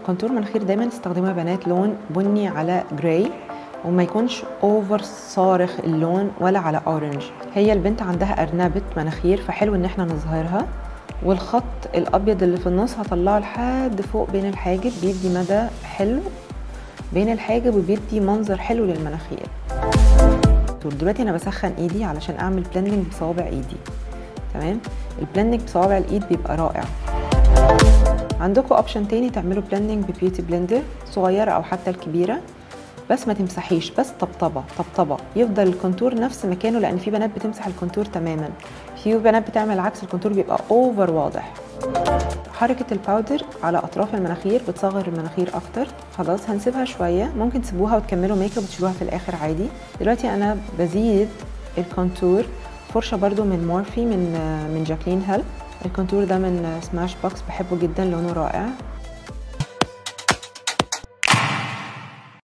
كونتور مناخير دايما استخدمها بنات لون بني على جراي وما يكونش اوفر صارخ اللون ولا على اورنج هي البنت عندها ارنبة مناخير فحلو ان احنا نظهرها والخط الابيض اللي في النص هطلعه لحد فوق بين الحاجب بيدي مدى حلو بين الحاجب وبيدي منظر حلو للمناخير دلوقتي انا بسخن ايدي علشان اعمل بلندنج بصوابع ايدي تمام البلندنج بصوابع الايد بيبقى رائع عندكم اوبشن تاني تعملوا بلندنج ببيوتي بلندر صغيره او حتى الكبيره بس ما تمسحيش بس طبطبه طبطبه يفضل الكونتور نفس مكانه لان في بنات بتمسح الكونتور تماما في بنات بتعمل عكس الكونتور بيبقى اوفر واضح حركة الباودر على أطراف المناخير بتصغر المناخير أكتر خلاص هنسيبها شوية ممكن تسيبوها وتكملوا ميك اب وتشيلوها في الآخر عادي دلوقتي أنا بزيد الكونتور فرشة برضو من مورفي من من جاكلين هيل الكونتور ده من سماش بوكس بحبه جدا لونه رائع